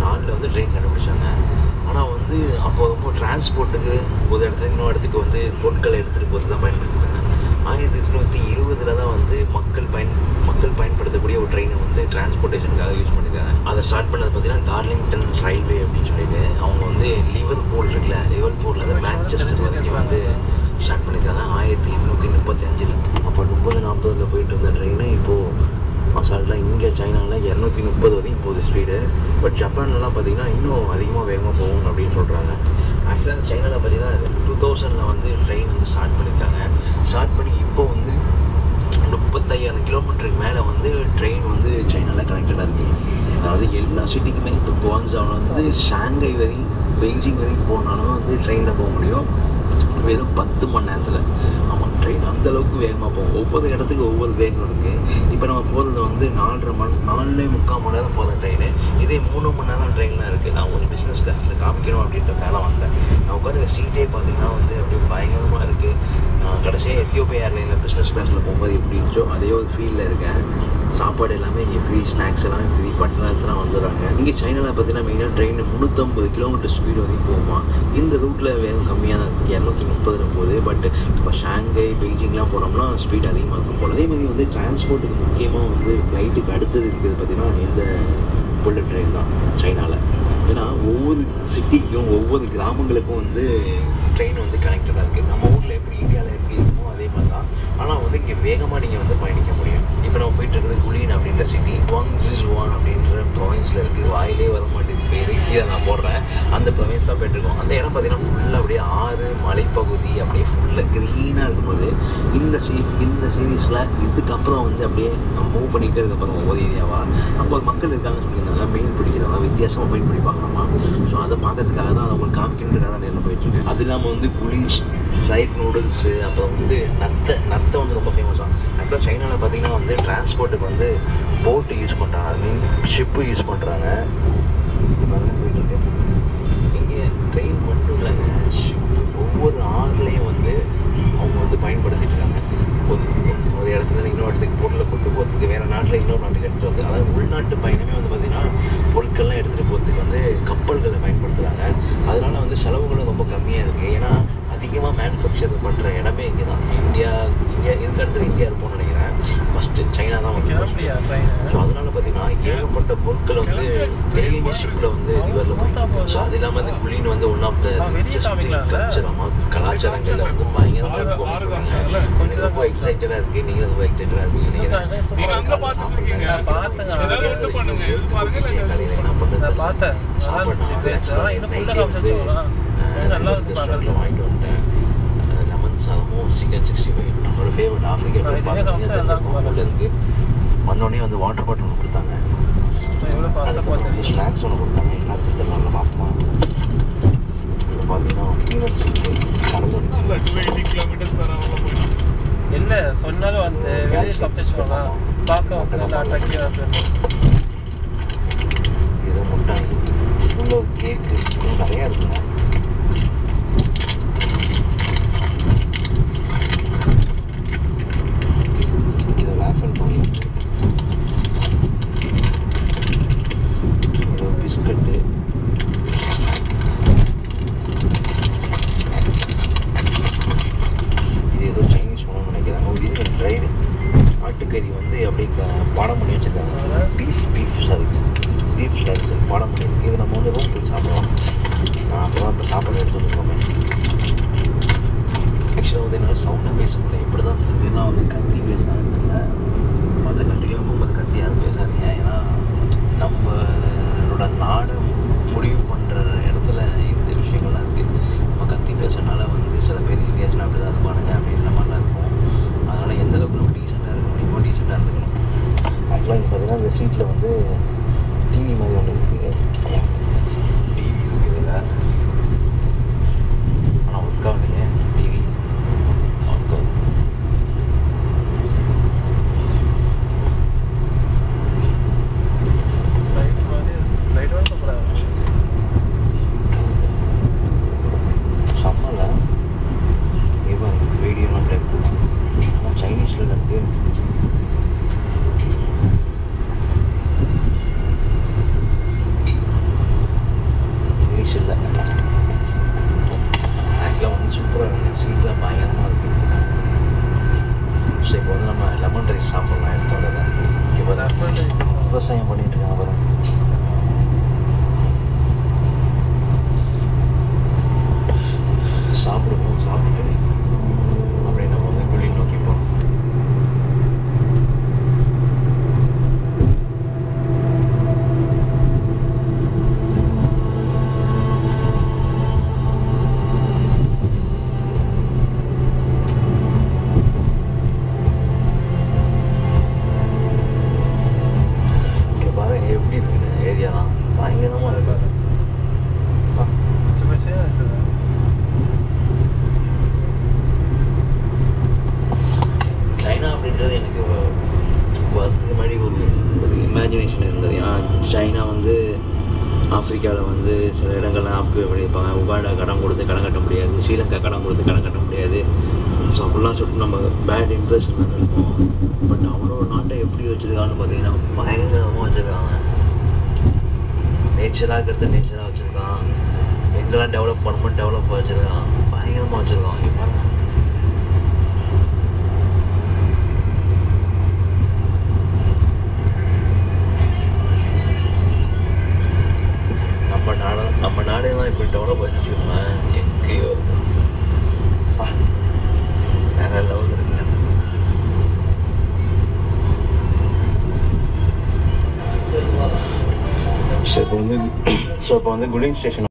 நாலில் வந்து ட்ரெயின் கண்டுபிடிச்சாங்க ஆனால் வந்து அப்போ ரொம்ப டிரான்ஸ்போர்ட்டுக்கு ஒரு இடத்துல இன்னொரு இடத்துக்கு வந்து பொருட்களை எடுத்துகிட்டு போகிறது தான் பயன்படுத்தினாங்க ஆயிரத்தி எட்நூற்றி இருபதில் தான் வந்து மக்கள் பயன் மக்கள் பயன்படுத்தக்கூடிய ஒரு ட்ரெயினை வந்து டிரான்ஸ்போர்ட்டேஷனுக்காக யூஸ் பண்ணியிருக்காங்க அதை ஸ்டார்ட் பண்ணது பார்த்தீங்கன்னா டார்லிங்டன் ரயில்வே அப்படின்னு சொல்லிட்டு அவங்க வந்து லிவர்பூல் இருக்குல்ல லிவர்பூலில் இருந்து மேன்செஸ்டர் வரைக்கும் வந்து ஸ்டார்ட் பண்ணியிருக்காங்க ஆயிரத்தி எட்நூற்றி முப்பத்தி அஞ்சில் அப்போ முப்பது நாற்பதில் போயிட்டு இருந்த ட்ரெயினை இப்போது அசால்ட்டாக இங்கே சைனாவில் இரநூத்தி முப்பது வரைக்கும் போகுது ஸ்பீடு பட் ஜப்பான்லலாம் பார்த்தீங்கன்னா இன்னும் அதிகமாக வேகமாக போகும் அப்படின்னு சொல்கிறாங்க ஆக்சுவலாக சைனாவில் பார்த்தீங்கன்னா டூ தௌசண்டில் வந்து ட்ரெயின் வந்து ஸ்டார்ட் பண்ணியிருக்காங்க ஸ்டார்ட் பண்ணி இப்போ வந்து முப்பத்தையாயிரம் கிலோமீட்டருக்கு மேலே வந்து ட்ரெயின் வந்து சைனாவில் கனெக்டடாக இருக்குது அதாவது எல்லா சிட்டிக்குமே இப்போ குவான்சாவில் வந்து ஷாங்காய் வரையும் பெய்ஜிங் வரைக்கும் போனாலும் வந்து ட்ரெயினில் போக முடியும் வெறும் பத்து மணி நேரத்தில் ஆமாம் ட்ரெயின் அந்த அளவுக்கு வேகமாக போகும் ஒவ்வொரு இடத்துக்கு ஒவ்வொரு வேகம் இருக்குது இப்போ நம்ம போகிறது வந்து நாலரை மணி நாலே முக்கால் மணி நேரம் போகிற ட்ரெயின் இதே மூணு மணி நேரம் ட்ரெயின்லாம் இருக்குது நான் ஒரு பிஸ்னஸ் கிளாஸில் காமிக்கணும் அப்படின்ற மேலே வந்தேன் நான் உட்காந்து சீட்டே பார்த்தீங்கன்னா வந்து அப்படியே பயங்கரமாக இருக்குது நான் கடைசியாக எத்தியோப்பியா ஏர்லைனில் பிஸ்னஸ் கிளாஸில் போகும்போது எப்படி இருந்துச்சோ அதே ஒரு ஃபீலில் இருக்கேன் சாப்பாடு எல்லாமே இங்கே ஃப்ரீ ஸ்நாக்ஸ் எல்லாமே ஃப்ரீ பட்டணத்துலாம் வந்துடுறாங்க இங்கே சைனாவில் பார்த்தீங்கன்னா மெயினாக ட்ரெயின் முந்நூற்றம்பது கிலோமீட்டர் ஸ்பீடு வரைக்கும் போகுமா இந்த ரூட்டில் வேகம் கம்மியாக தான் இருக்குது இரநூத்தி முப்பதுல போகுது பட் இப்போ ஷாங்கை பெய்ஜிங்லாம் போனோம்னா ஸ்பீட் அதிகமாக இருக்கும் போல அதே மாதிரி வந்து டிரான்ஸ்போர்ட்டுக்கு முக்கியமாக வந்து ஃப்ளைட்டுக்கு அடுத்தது இருக்குது பார்த்தீங்கன்னா இந்த புல்லட் ட்ரெயின் தான் சைனாவில் ஏன்னா ஒவ்வொரு சிட்டிக்கும் ஒவ்வொரு கிராமங்களுக்கும் வந்து ட்ரெயின் வந்து கனெக்டடாக இருக்குது நம்ம ஊரில் எப்படி இந்தியாவில் எப்படி இருக்குமோ அதே மாதிரி தான் ஆனால் வந்து இங்கே வேகமாக நீங்கள் வந்து பயணிக்க முடியும் இப்போ நம்ம போயிட்டு இருக்கிறது குலின் அப்படின்ற சிட்டி குவாங்ஸிஸ்வான் அப்படின்ற ப்ரொவின்ஸில் இருக்குது வாயிலே வர மாட்டேங்குது பேர் கீழே நான் போடுறேன் அந்த ப்ரொவின்ஸ் தான் போயிட்டுருக்கோம் அந்த இடம் பார்த்தீங்கன்னா ஃபுல்லாக அப்படியே ஆறு மலைப்பகுதி அப்படியே ஃபுல்லாக க்ரீனாக இருக்கும்போது இந்த சீ இந்த சீரீஸில் இதுக்கப்புறம் வந்து அப்படியே மூவ் பண்ணிக்கிட்டே அதுக்கப்புறம் ஒவ்வொரு ஏரியாவாக அப்போ ஒரு மக்கள் இருக்காங்கன்னு சொல்லியிருந்தாங்க மீன் பிடிக்கிறவங்க வித்தியாசமாக மீன் பிடிப்பாங்களாமா ஸோ அதை பார்க்கறதுக்காக தான் அதை உங்களுக்கு காமிக்கணுன்றதுக்காக தான் நேரில் போயிட்டுருக்கேன் அது இல்லாமல் வந்து குளிஷ் சைட் நூடுல்ஸு அப்புறம் வந்து நத்தை நத்தை வந்து ரொம்ப ஃபேமஸாக ஆக்சுவலாக சைனாவில் பார்த்தீங்கன்னா வந்து டிரான்ஸ்போர்ட்டுக்கு வந்து போட்டு யூஸ் பண்ணுறாங்க ஐ மீன் ஷிப்பு யூஸ் பண்ணுறாங்க போயிட்டுருக்கு இங்கே ட்ரெயின் மட்டும் இல்லைங்க ஷிப்பு ஒவ்வொரு ஆறுலேயும் வந்து அவங்க வந்து பயன்படுத்திட்டு இருக்காங்க ஒரு ஒரு இடத்துல இருந்து இன்னொரு இடத்துக்கு பொருளை கொண்டு போகிறதுக்கு வேறு நாட்டில் இன்னொரு நாட்டுக்கு எடுத்துகிட்டு வந்து அதாவது உள்நாட்டு பயணமே வந்து பார்த்திங்கன்னா பொருட்கள்லாம் எடுத்துகிட்டு போகிறதுக்கு வந்து கப்பல்களை பயன்படுத்துகிறாங்க அதனால வந்து செலவுகளும் ரொம்ப கம்மியாக இருக்குது ஏன்னா அதிகமாக மேனுஃபேக்சர் பண்ணுற இடமே இங்கே தான் இந்தியா இந்தியா இதுக்கு அடுத்து இந்தியா இருப்போம்னு நினைக்கிறேன் ஃபஸ்ட்டு சைனா தான் வந்து அப்படியா ட்ரெயின் ஸோ அதனால பார்த்தீங்கன்னா ஏகப்பட்ட பொருட்கள் வந்து டெய்லி ஷிப்பில் வந்து ரிவரில் ஸோ அது இல்லாமல் இந்த குளின் வந்து ஒன் ஆஃப் த ஆ, வெளிய காமிக்கலாம்ல? கல்ச்சர் கலாச்சாரங்களில் வந்து பயங்கரமாக கொஞ்சம் ரொம்ப எக்ஸைட்டடாக இருக்குது நீங்கள் ரொம்ப எக்ஸைட்டடாக இருக்குது நீங்க அங்க பார்த்துருக்கீங்க. நான் பார்த்தேங்க. ஏதாவது ஒண்ணு பண்ணுங்க. இது பாருங்க, இல்ல நான் பார்த்தேன். நல்லா இருந்துச்சு place. ஆனா இன்னும் full ஆ காமிச்சிருச்சுங்களா? இன்னும் நல்லா இருக்கு பார்க்கறதுக்கு. வாங்கிட்டு வந்துட்டேன் லெமன் சாதமும் சிக்கன் சிக்ஸ்டி ஃபைவ் நம்மளோட ஃபேவரட் ஆஃப்ரிக்கன் ஆ, இதுவே காமிச்சா நல்லா இருக்கும் பாருங்க. இருக்கு வந்தோடனே வந்து வாட்டர் பாட்டில் ஒன்று கொடுத்தாங்க எவ்வளோ ஃபாஸ்ட்டாக பார்த்தேன் ஸ்நாக்ஸ் ஒன்று கொடுத்தாங்க எல்லாத்துக்கும் நல்லா பார்ப்போமா இதில் பார்த்தீங்கன்னா பீனட்ஸ் இல்ல, 280 kilometers per hour ல போயிட்டு இருக்கு. இல்லை சொன்னாலும் அந்த வெளியே காமிச்சிருச்சுக்கோங்க பார்க்க வந்து நல்லா அட்ராக்டிவாக இருக்கு இது முட்டாய் உள்ள ஒரு கேக்கு இன்னும் நிறையா இருக்குங்க இது வேஃபல் பண்ணி இது பிஸ்கட்டு இது ஏதோ சைனீஸ் உணவு நினைக்கிறாங்க ஒரு இது ட்ரைடு ஆட்டுக்கறி வந்து அப்படியே க- பாடம் பண்ணி வச்சிருக்காங்க beef beef sorry beef slice பாடம் பண்ணி இருக்கு. இது நம்ம வந்து ரூம் போய் சாப்பிடலாம் நான் அப்போ தான் இப்போ சாப்பாடு எடுத்து வந்துருக்கோமே ஆக்சுவலாக வந்து என்னால் சவுண்டாக பேச முடியல இப்படி தான் சில பேர்லாம் வந்து கத்தி பேசுனாங்க மற்ற கண்ட்ரியும் போகும்போது கத்தி யாரும் பேசாதீங்க ஏன்னா நம்மளோட நாடு முடிவு பண்ணுற இடத்துல இந்த விஷயங்கள்லாம் இருக்குது நம்ம கத்தி பேசுறதுனால வந்து சில பேர் இந்தியாஸில் அப்படி தான் இருப்பானுங்க அப்படின்ற மாதிரிலாம் இருக்கும் அதனால் எந்த அளவுக்கு நம்ம டீசெண்டாக இருக்க முடியுமோ டீசெண்டாக இருந்துக்கணும் ஆக்சுவலாக இங்கே பார்த்தீங்கன்னா இந்த சீட்டில் வந்து டிவி மாதிரி ஒன்று இருக்குது டிவி இருக்குது இதில் ஆனால் ஒர்க் ஆகலையே டிவி ஒர்க் ஆகுது லைட் மாதிரி லைட் வந்து சூப்பராக செம்மல இவன் வீடியோலாம் டைப் ஆனால் சைனீஸில் இருக்கு விவசாயம் பண்ணிட்டு இருக்காங்க பாருங்க சாப்பிடுவோம் சாப்பிட்டு அப்படியே நம்ம வந்து குளிர் நோக்கி போகணும் இங்க பாருங்க எப்படி இருக்கு ஏரியாலாம் பயங்கரமா இருக்கு ஆ. பச்சை பச்சையா இருக்குது சைனா அப்படின்றது எனக்கு ஒரு- வருஷத்துக்கு முன்னாடி ஒரு ஒரு இமேஜினேஷன் இருந்தது ஏன்னா சைனா வந்து ஆப்பிரிக்காவில் வந்து சில இடங்கள்லாம் ஆக்குபை பண்ணியிருப்பாங்க உகாண்டா கடன் கொடுத்து கடன் கட்ட முடியாது ஸ்ரீலங்கா கடன் கொடுத்து கடன் கட்ட முடியாது ஸோ அப்படிலாம் சொல்லிட்டு நம்ம பேட் இம்ப்ரெஷன் இருக்கும் பட் அவனோட நாட்டை எப்படி வச்சிருக்கான்னு பார்த்தீங்கன்னா பயங்கரமாக வச்சிருக்காங்க நேச்சராக இருக்கிறத நேச்சராக வச்சிருக்கான் எங்கெல்லாம் டெவலப் பண்ணணும் டெவலப் வச்சிருக்கான் பயங்கரமாக வச்சிருக்கான் இங்க பாருங்க நம்ம நாடு நம்ம நாடெல்லாம் இப்படி டெவலப் ஆச்சு வச்சுக்கோங்களேன் எங்கேயோ இருக்கு. அப்பா, வேற லெவல் இருக்குங்க ஸோ இப்போ வந்து ஸோ இப்போ வந்து குடிங் ஸ்டேஷன்